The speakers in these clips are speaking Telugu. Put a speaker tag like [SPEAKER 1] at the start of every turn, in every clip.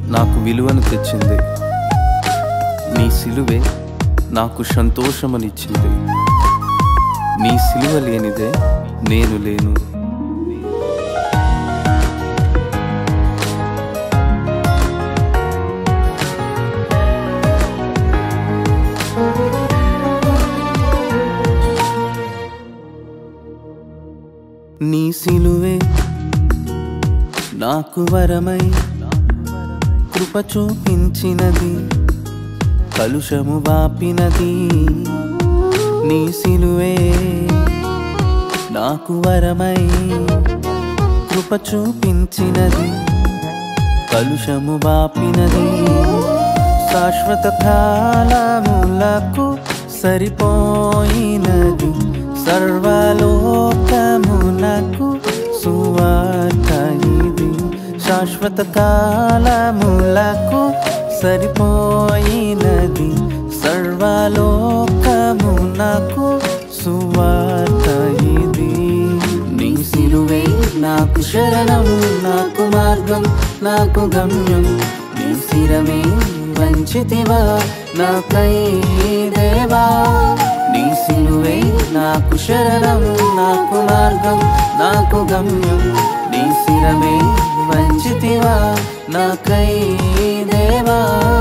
[SPEAKER 1] నాకు విలువను తెచ్చింది నీ సిలువే నాకు సంతోషమనిచ్చింది నీ సిలువ లేనిదే నేను లేను నీ సిలువే నాకు వరమై కృప చూపించినది కలుషము వాపినది నీ సిలువే నాకు వరమై కృప చూపించినది కలుషము వాపినది శాశ్వత కాలములకు సరిపోయినది సర్వలోకమునకు సువార్త ఇది శాశ్వత కాలములకు సరిపోయినది సర్వలోకమునకు సువార్త ఇది నీ సిలువే నాకు శరణం నాకు మార్గం నాకు గమ్యం నీ శిరమే వంచితివా నాకై దేవా నీ సిలువే నాకు శరణం నాకు మార్గం నాకు గమ్యం నీ శిరమే వంచితివా నాకై దేవా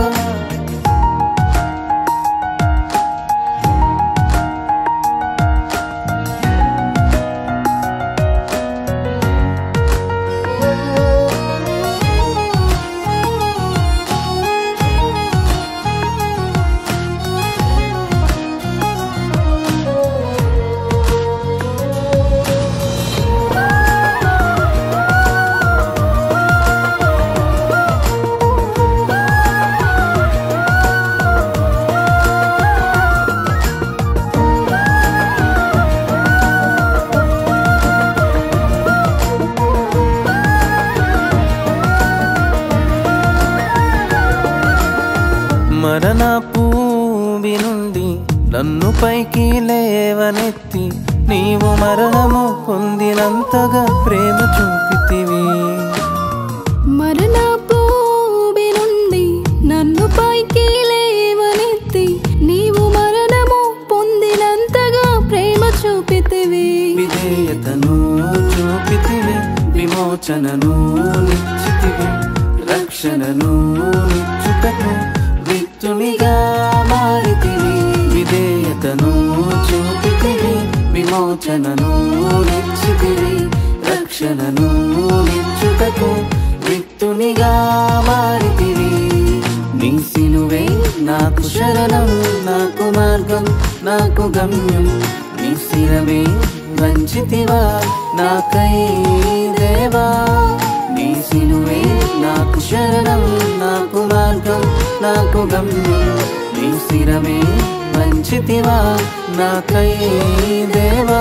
[SPEAKER 1] మరణ పూవి నుండి నన్ను పైకి లేవనెత్తి నీవు మరణము పొందినంతగా ప్రేమ చూపితివి
[SPEAKER 2] మరణ భూమి నుండి నన్ను పైకి లేవనెత్తి నీవు మరణము పొందినంతగా ప్రేమ చూపితివి
[SPEAKER 1] విధేయతను చూపితివి విమోచనను నిశ్చితివి రక్షణను నిచ్చుటకు విత్తునిగా మారితివి విధేయతను చూపితివి విమోచనను నిశ్చితివి రక్షణను నిచ్చుటకు విత్తునిగా మారితివి నీ సిలువే నాకు శరణం నాకు మార్గం నాకు గమ్యం నీ శిరమే వంచితివా నాకై దేవా నీ సిలువే నాకు శరణం నాకు మార్గం నాకు గమ్యం నీ శిరమే వంచితివా నాకై దేవా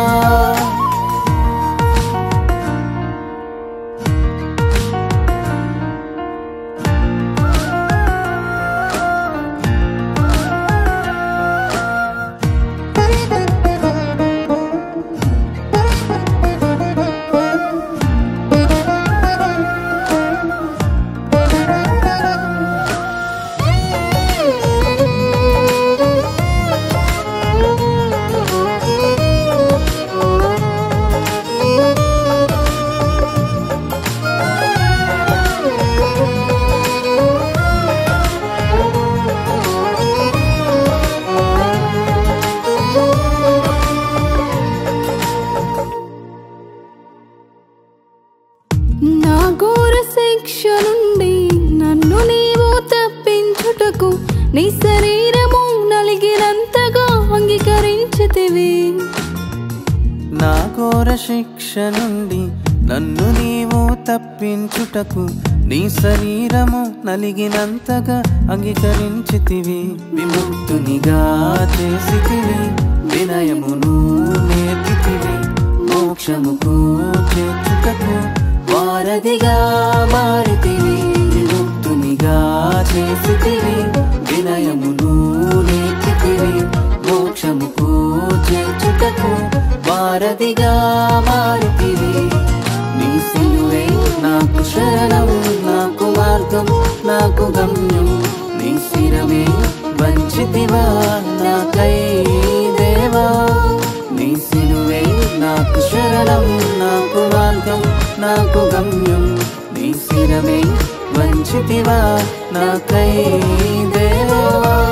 [SPEAKER 2] నా ఘోర శిక్ష నుండి నన్ను నీవు తప్పించుటకు నీ శరీరము నలిగినంతగా అంగీకరించితివి
[SPEAKER 1] నా ఘోర శిక్ష నుండి నన్ను నీవు తప్పించుటకు నీ శరీరము నలిగినంతగా అంగీకరించితివి విముక్తునిగా చేసితివి వినయమును నేర్పితివి మోక్షముకు చేర్చుటకు వారధిగా మారితివి విముక్తునిగా చేసితివి వినయమును నేర్పితివి మోక్షముకు చేర్చుటకు వారధిగా మారితివి నీ సిలువే నాకు శరణం నాకు మార్గం నాకు గమ్యం నీ శిరమే వంచితివా నాకై దేవా నీ సిలువే నాకు శరణం నాకు మార్గం నాకు గమ్యం నీ శిరమే వంచితివా నాకై దేవా